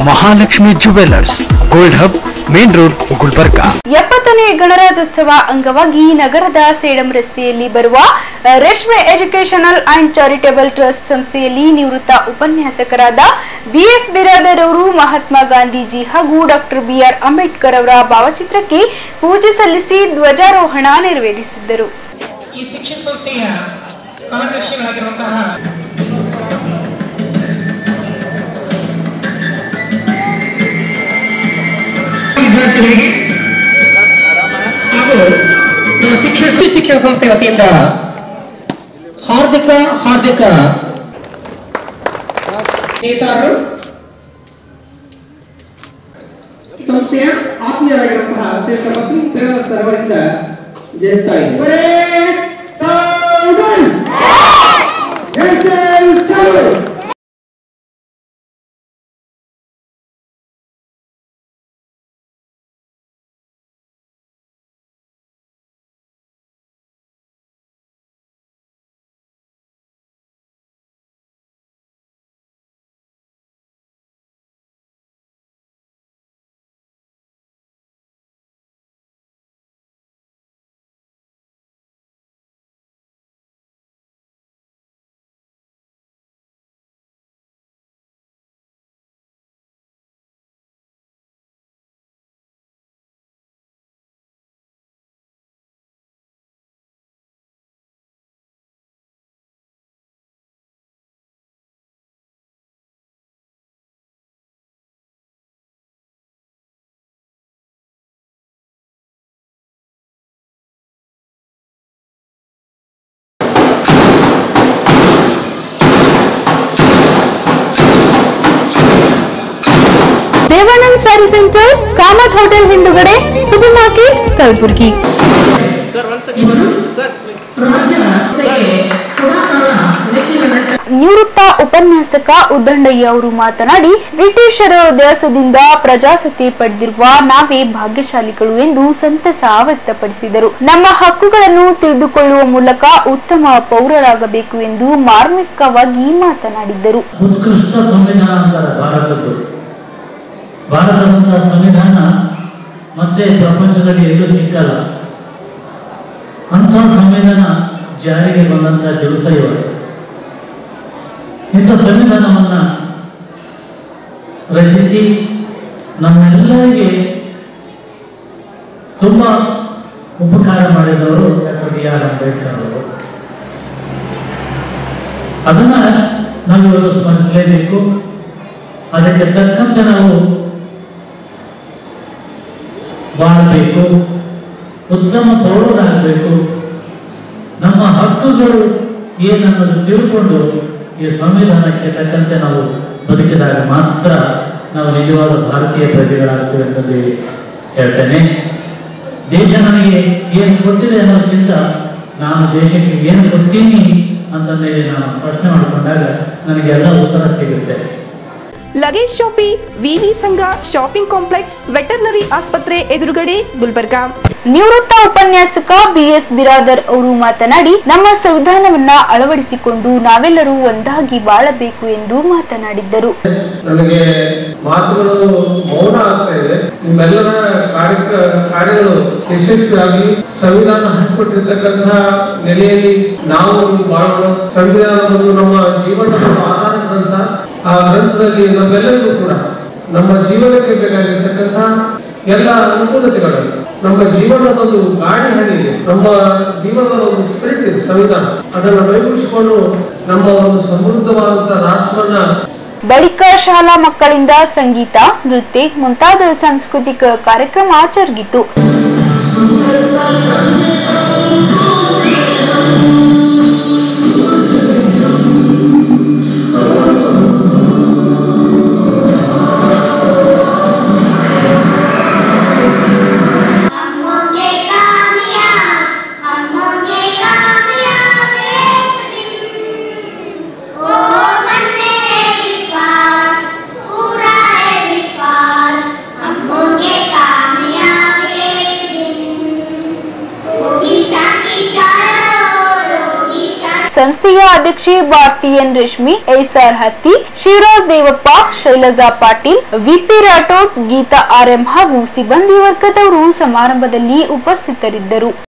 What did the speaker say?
Mahalakshmi jewellers gold hub main road Gulbarga ಎಪ್ಪತ್ತನೇ ಗಣರಾಜ್ಯೋತ್ಸವ ಅಂಗವಾಗಿ ನಗರದ ಸೇಡಂ ರಸ್ತೆಯಲ್ಲಿ ಬರುವ ಅ, ರೇಷ್ಮೆ ಎಜುಕೇಶನಲ್ ಅಂಡ್ ಚಾರಿಟೇಬಲ್ ಟ್ರಸ್ಟ್ ಸಂಸ್ಥೆಯಲ್ಲಿ ನಿವೃತ್ತ ಉಪನ್ಯಾಸಕರಾದ ಬಿಎಸ್ ಬಿರಾದರ್ ಅವರು ಮಹಾತ್ಮ ಗಾಂಧೀಜಿ ಹಾಗೂ ಡಾಕ್ಟರ್ ಬಿಆರ್ ಅಂಬೇಡ್ಕರ್ ಅವರ ಭಾವಚಿತ್ರಕ್ಕೆ ಪೂಜೆ ಸಲ್ಲಿಸಿ ಧ್ವಜಾರೋಹಣ ನೆರವೇರಿಸಿದ್ದರು ಈ ಶಿಕ್ಷಣ ಸಂಸ್ಥೆಯ ಕಾರ್ಯದರ್ಶಿಗಳಾಗಿರುವಂತಹ ವಿದ್ಯಾರ್ಥಿಗಳಿಗೆ ಹಾಗೂ ನಮ್ಮ ಶಿಕ್ಷಣ ಶಿಕ್ಷಣ ಸಂಸ್ಥೆ ವತಿಯಿಂದ ಹಾರ್ದಿಕ ಹಾರ್ದಿಕ ನೇತಾರರು ಸಂಸ್ಥೆಯ ಆತ್ಮೀಯರಾಗಿರುವಂತಹ ಶ್ರೀಯುತ ಬಸವಿ ಪ್ರೇಮ ಸರ್ ಅವರಿಂದ ಜಯಿಸ್ತಾ ಇದ್ದಾರೆ Devanand saree centre Kamath hotel ಹಿಂದುಗಡೆ ಸೂಪರ್ ಮಾರ್ಕೆಟ್ ಕಲಬುರಗಿ ಇವರು ರಾಜ್ಯ ಸಂಸ್ಥೆಗೆ ಸದಾಕಾಲ ನೆಚ್ಚಿನ ನಟ ನಿವೃತ್ತ ಉಪನ್ಯಾಸಕ ಉದ್ದಂಡಯ್ಯ ಅವರು ಮಾತನಾಡಿ ಬ್ರಿಟಿಷರ ದೇಶದಿಂದ ಪ್ರಜಾಸತ್ತೆ ಪಡೆದಿರುವ ನಾವೇ ಭಾಗ್ಯಶಾಲಿಗಳು ಎಂದು ಸಂತಸ ವ್ಯಕ್ತಪಡಿಸಿದರು ನಮ್ಮ ಹಕ್ಕುಗಳನ್ನು ತಿಳಿದುಕೊಳ್ಳುವ ಮೂಲಕ ಉತ್ತಮ ಪೌರರಾಗಬೇಕು ಎಂದು ಮಾರ್ಮಿಕವಾಗಿ ಮಾತನಾಡಿದ್ದರು ಉತ್ಕೃಷ್ಟ ಸಂವಿಧಾನ ಅಂತಾರೆ ಭಾರತದ್ದು ಭಾರತದಂತ ಸಂವಿಧಾನ ಮತ್ತೆ ಪ್ರಪಂಚದಲ್ಲಿ ಎಲ್ಲೂ ಸಿಕ್ಕಲ್ಲ ಅಂಥ ಸಂವಿಧಾನ ಜಾರಿಗೆ ಬಂದಂಥ ದಿವಸ ಇವತ್ತು ಇಂಥ ಸಂವಿಧಾನವನ್ನ ರಚಿಸಿ ನಮ್ಮೆಲ್ಲರಿಗೆ ತುಂಬ ಉಪಕಾರ ಮಾಡಿದವರು ಡಾಕ್ಟರ್ ಬಿ ಆರ್ ಅಂಬೇಡ್ಕರ್ ಅವರು ಅದನ್ನ ನಾವು ಇವತ್ತು ಸ್ಮರಿಸಲೇಬೇಕು ಅದಕ್ಕೆ ತಕ್ಕಂತೆ ನಾವು ಬಾಳಬೇಕು ಉತ್ತಮ ಪೌರರಾಗಬೇಕು ನಮ್ಮ ಹಕ್ಕುಗಳು ಏನನ್ನೋದು ತಿಳ್ಕೊಂಡು ಈ ಸಂವಿಧಾನಕ್ಕೆ ತಕ್ಕಂತೆ ನಾವು ಬದುಕಿದಾಗ ಮಾತ್ರ ನಾವು ನಿಜವಾದ ಭಾರತೀಯ ಪ್ರಜೆಗಳಾಗ್ತೇವೆ ಅಂತಂದು ಹೇಳ್ತೇನೆ ದೇಶ ನನಗೆ ಏನು ಕೊಟ್ಟಿದೆ ಅನ್ನೋದಕ್ಕಿಂತ ನಾನು ದೇಶಕ್ಕೆ ಏನು ಕೊಡ್ತೀನಿ ಅಂತಂದೇಳಿ ನಾನು ಪ್ರಶ್ನೆ ಮಾಡಿಕೊಂಡಾಗ ನನಗೆ ಎಲ್ಲ ಉತ್ತರ ಸಿಗುತ್ತೆ ಲಗೇಜ್ ಶಾಪಿ ವಿವಿ ಸಂಘ ಶಾಪಿಂಗ್ ಕಾಂಪ್ಲೆಕ್ಸ್ ವೆಟರ್ನರಿ ಆಸ್ಪತ್ರೆ ಎದುರುಗಡೆ ಗುಲ್ಬರ್ಗಾ ನಿವೃತ್ತ ಉಪನ್ಯಾಸಕ ಬಿಎಸ್ ಬಿರಾದರ್ ಅವರು ಮಾತನಾಡಿ ನಮ್ಮ ಸಂವಿಧಾನವನ್ನ ಅಳವಡಿಸಿಕೊಂಡು ನಾವೆಲ್ಲರೂ ಒಂದಾಗಿ ಬಾಳಬೇಕು ಎಂದು ಮಾತನಾಡಿದ್ದರು ನನಗೆ ಮಾತುಗಳು ಮೌನ ಆಗ್ತಾ ಇದೆ ನಿಮ್ಮೆಲ್ಲರ ಕಾರ್ಯ ಕಾರ್ಯಗಳು ಯಶಸ್ವಿಯಾಗಿ ಸಂವಿಧಾನ ಹಂಚಿಕೊಟ್ಟಿರ್ತಕ್ಕಂತಹ ನೆಲೆಯಲ್ಲಿ ನಾವು ಬಾಳೋಣ ಸಂವಿಧಾನ ಒಂದು ನಮ್ಮ ಜೀವನದ ಒಂದು ಆಧಾರ ಗ್ರಂಥ ಆ ಗ್ರಂಥದಲ್ಲಿ ನಮ್ಮೆಲ್ಲರಿಗೂ ಕೂಡ ನಮ್ಮ ಜೀವನಕ್ಕೆ ಬೇಕಾಗಿರ್ತಕ್ಕಂತಹ ಎಲ್ಲ ಅನುಕೂಲತೆಗಳು ನಮ್ಮ ಜೀವನದ ಒಂದು ಗಾಡಿ ಹಾಗಿದೆ ನಮ್ಮ ಜೀವನದ ಒಂದು ಸ್ಪಿರಿಟ್ ಇದೆ ಸಂವಿಧಾನ ಅದನ್ನು ಬೈಗೂಡಿಸಿಕೊಂಡು ನಮ್ಮ ಒಂದು ಸಮೃದ್ಧವಾದಂತಹ ರಾಷ್ಟ್ರವನ್ನ ಬಳಿಕ ಶಾಲಾ ಮಕ್ಕಳಿಂದ ಸಂಗೀತ ನೃತ್ಯ ಮುಂತಾದ ಸಾಂಸ್ಕೃತಿಕ ಕಾರ್ಯಕ್ರಮ ಜರುಗಿತು हम होंगे कामयाब हम होंगे कामयाब एक दिन ओ मन में है विश्वास पूरा है विश्वास हम होंगे कामयाब एक दिन होगी ಸಂಸ್ಥೆಯ ಅಧ್ಯಕ್ಷೆ Bharati N Reshmi SR Hatti Shivaraj Devappa Shailaja Patil VP Rathod Geetha RM ಹಾಗೂ ಸಿಬ್ಬಂದಿ ವರ್ಗದವರು ಸಮಾರಂಭದಲ್ಲಿ ಉಪಸ್ಥಿತರಿದ್ದರು